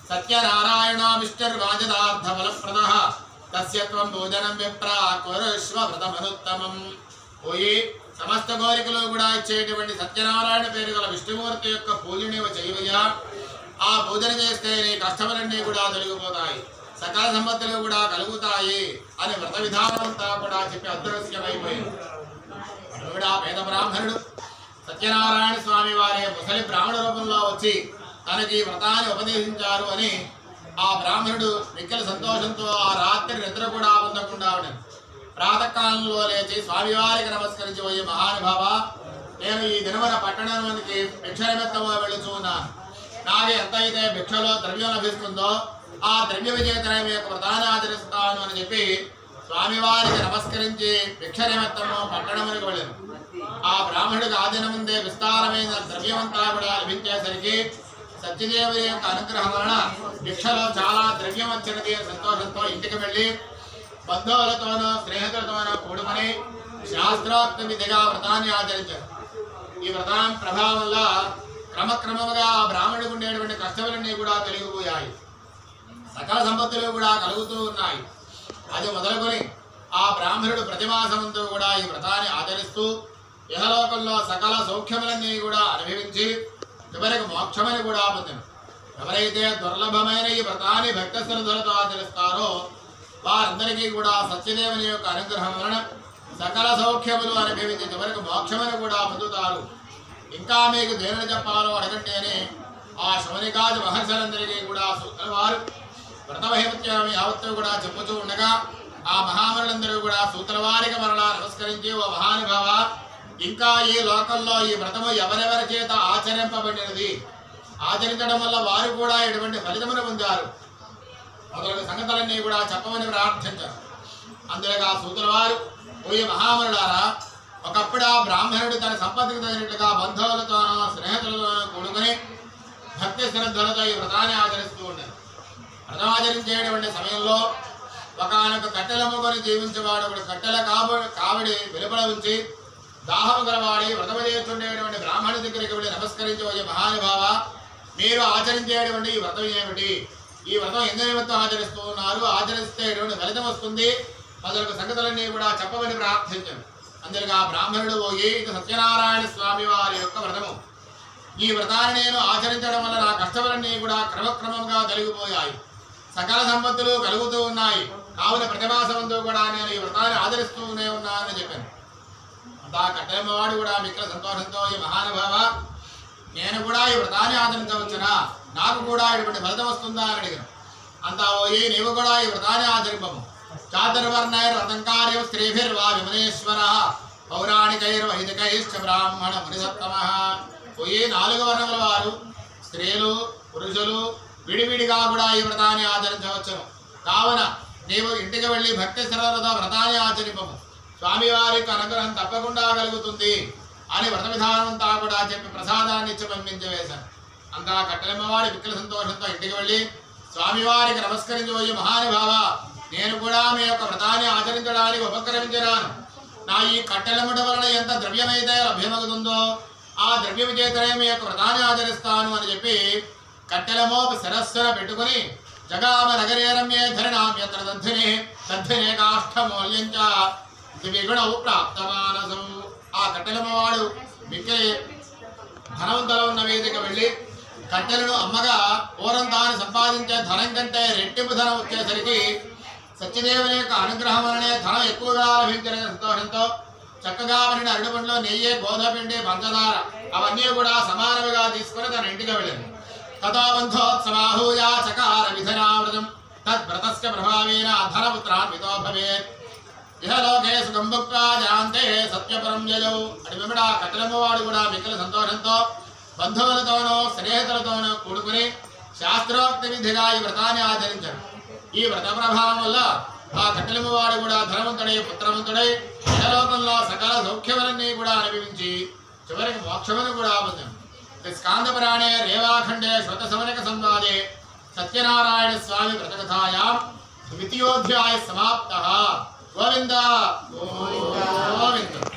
సత్యనారాయణామిష్టర్వాజదార్థఫలప్రద తస్య త్వం భోజనం విప్రా కురుష్వ వ్రతమనుత్తమం పోయి సమస్త కోరికలు కూడా ఇచ్చేటువంటి సత్యనారాయణ పేరు గల విష్ణుమూర్తి యొక్క పూజ నీవు చేయవయ్యా ఆ పూజన చేస్తే నీ కష్టములన్నీ కూడా తొలగిపోతాయి సకల సంపత్తులు కూడా కలుగుతాయి అని వ్రత విధానం అంతా కూడా చెప్పి అదృశ్యమైపోయింది అప్పుడు ఆ పేద బ్రాహ్మణుడు సత్యనారాయణ స్వామి వారి ముసలి బ్రాహ్మణ రూపంలో వచ్చి తనకి ఈ వ్రతాన్ని ఉపదేశించారు అని ఆ బ్రాహ్మణుడు మిక్కల సంతోషంతో ఆ రాత్రి నిద్ర కూడా పొందకుండా ఉండను ప్రాతకాలంలో లేచి స్వామివారికి నమస్కరించి పోయి మహానుభావ నేను ఈ దినవన పట్టణానికి భిక్ష నిమిత్తమో వెళుచూ ఉన్నాను నాకు ఎంత అయితే భిక్షలో ద్రవ్యం లభిస్తుందో ఆ ద్రవ్య విజేతనం యొక్క వ్రతాన్ని ఆచరిస్తాను అని చెప్పి స్వామివారికి నమస్కరించి భిక్ష నిమిత్తము పట్టణమునికి వెళ్ళాను ఆ బ్రాహ్మణుడికి ఆదినముందే విస్తారమైన ద్రవ్యమంతా కూడా లభించేసరికి సత్యదేవుని యొక్క అనుగ్రహం వలన భిక్షలో చాలా ద్రవ్యం వచ్చినది అని సంతోషంతో ఇంటికి వెళ్ళి బంధువులతోనూ స్నేహితులతోనూ కూడుకొని శాస్త్రోక్త విధిగా వ్రతాన్ని ఆచరించారు ఈ వ్రతం ప్రభావం వల్ల క్రమక్రమముగా ఆ బ్రాహ్మణుడికి ఉండేటువంటి కష్టములన్నీ కూడా తొలగిపోయాయి సకల సంపత్తులు కూడా కలుగుతూ ఉన్నాయి అది మొదలుకొని ఆ బ్రాహ్మణుడు ప్రతిమాసమంతో కూడా ఈ వ్రతాన్ని ఆచరిస్తూ ఇహలోకంలో సకల సౌఖ్యములన్నీ కూడా అనుభవించి చివరికి మోక్షమని కూడా పొందిన ఎవరైతే దుర్లభమైన ఈ వ్రతాన్ని భక్త శ్రద్ధలతో ఆచరిస్తారో వారందరికీ కూడా సత్యదేవుని యొక్క అనుగ్రహం వలన సకల సౌఖ్యములు అనుభవించి చివరికి మోక్షమని కూడా పొందుతారు ఇంకా మీకు దేనిని చెప్పాలో అడగండి అని ఆ శౌనికాది మహర్షులందరికీ కూడా సూత్రవారు వ్రతమహిమత్యం యావత్తు కూడా చెప్పుతూ ఉండగా ఆ మహామరులందరూ కూడా సూత్రవారికి మరలా నమస్కరించి ఓ మహానుభావ ఇంకా ఈ లోకంలో ఈ వ్రతము ఎవరెవరి చేత ఆచరింపబడినది ఆచరించడం వల్ల వారు కూడా ఎటువంటి ఫలితమును పొందారు మొదలగు సంగతులన్నీ కూడా చెప్పమని ప్రార్థించారు అందులోగా సూత్రవారు పోయి మహామరులారా ఒకప్పుడు ఆ బ్రాహ్మణుడు తన సంపత్తికి తగినట్లుగా బంధువులతోనూ స్నేహితులతోనూ కూడుకొని భక్తి శ్రద్ధలతో ఈ వ్రతాన్ని ఆచరిస్తూ ఉంటారు వ్రతం ఆచరించేటువంటి సమయంలో ఒకనొక కట్టెలమ్ముకొని జీవించేవాడు ఒకడు కట్టెల కాబడి కావిడి వెలుపల ఉంచి దాహము గలవాడి వ్రతము చేస్తుండేటువంటి బ్రాహ్మణి దగ్గరికి వెళ్ళి నమస్కరించి వచ్చే మహానుభావ మీరు ఆచరించేటువంటి ఈ వ్రతం ఏమిటి ఈ వ్రతం ఎందు నిమిత్తం ఆచరిస్తూ ఉన్నారు ఆచరిస్తే ఎటువంటి ఫలితం వస్తుంది మొదలగు సంగతులన్నీ కూడా చెప్పమని ప్రార్థించాను అందులో ఆ బ్రాహ్మణుడు పోయి ఇది సత్యనారాయణ స్వామి వారి యొక్క వ్రతము ఈ వ్రతాన్ని నేను ఆచరించడం వల్ల నా కష్టములన్నీ కూడా క్రమక్రమంగా తొలగిపోయాయి సకల సంపత్తులు కలుగుతూ ఉన్నాయి కావున ప్రతిమాసంతో కూడా నేను ఈ వ్రతాన్ని ఆచరిస్తూనే ఉన్నానని చెప్పాను అంతా కట్టెమ్మవాడు కూడా మిక్కల సంతోషంతో ఈ మహానుభావ నేను కూడా ఈ వ్రతాన్ని ఆచరించవచ్చునా నాకు కూడా ఇటువంటి ఫలితం వస్తుందా అని అడిగాను అంతా పోయి నీవు కూడా ఈ వ్రతాన్ని ఆచరింపము చాతుర్వర్ణైర్ వ్రతం కార్యం స్త్రీభిర్వా విమనేశ్వర పౌరాణికైర్ వైదికైశ్చ బ్రాహ్మణ మునిసత్తమ పోయి నాలుగు వర్ణముల వారు స్త్రీలు పురుషులు విడివిడిగా కూడా ఈ వ్రతాన్ని ఆచరించవచ్చును కావున నీవు ఇంటికి వెళ్ళి భక్తి శ్రద్ధలతో వ్రతాన్ని ఆచరింపము స్వామివారికి అనుగ్రహం తప్పకుండా కలుగుతుంది అని వ్రత విధానం అంతా కూడా చెప్పి ప్రసాదాన్ని ఇచ్చి పంపించవేశాను అంతా కట్టెలమ్మవారి విక్కల సంతోషంతో ఇంటికి వెళ్ళి స్వామివారికి నమస్కరించి పోయి మహానుభావ నేను కూడా మీ యొక్క వ్రతాన్ని ఆచరించడానికి ఉపక్రమించినాను నా ఈ కట్టెలమ్మట వలన ఎంత ద్రవ్యమైతే లభ్యమవుతుందో ఆ ద్రవ్య విజేతనే మీ యొక్క వ్రతాన్ని ఆచరిస్తాను అని చెప్పి కట్టెలమో శిరస్సున పెట్టుకుని జగామ నగరేరమ్యే ధరిణాం యత్ర దధ్ధిని దధ్ధినే కాష్టమూల్యంచ ద్విగుణవు ప్రాప్తమానసం ఆ కట్టెలమ్మవాడు మిక్కిలి ధనవంతులు ఉన్న వేదిక వెళ్ళి కట్టెలను అమ్మగా పూర్వం తాను సంపాదించే ధనం కంటే రెట్టింపు ధనం వచ్చేసరికి సత్యదేవుని యొక్క అనుగ్రహం వలనే ధనం ఎక్కువగా లభించిన సంతోషంతో చక్కగా పడిన అరటిపండ్లో నెయ్యి గోధుమపిండి పంచదార అవన్నీ కూడా సమానముగా తీసుకుని తన ఇంటికి వెళ్ళింది తథా బంధోత్సవాహూయా చకార విధనావృతం తద్వ్రతస్య ప్రభావేన ధనపుత్రాన్వితో భవేత్ ఇహలోకే సుఖం భుక్త్వా జాంతే సత్యపరం జయౌ అటు వెంబడి ఆ కట్టలమ్మవాడు కూడా మిక్కల సంతోషంతో బంధువులతోనూ స్నేహితులతోనూ కూడుకుని శాస్త్రోక్త విధిగా ఈ వ్రతాన్ని ఆచరించాడు ఈ వ్రత ప్రభావం వల్ల ఆ కట్టెలమ్మవాడు కూడా ధనవంతుడై పుత్రవంతుడై ఇహలోకంలో సకల సౌఖ్యములన్నీ కూడా అనుభవించి చివరికి మోక్షమును కూడా పొందాడు స్కాంద పురాణే రేవాఖండే శ్రుత సమనిక సంవాదే సత్యనారాయణ స్వామి వ్రతకథాయాం ద్వితీయోధ్యాయ సమాప్త గోవింద గోవింద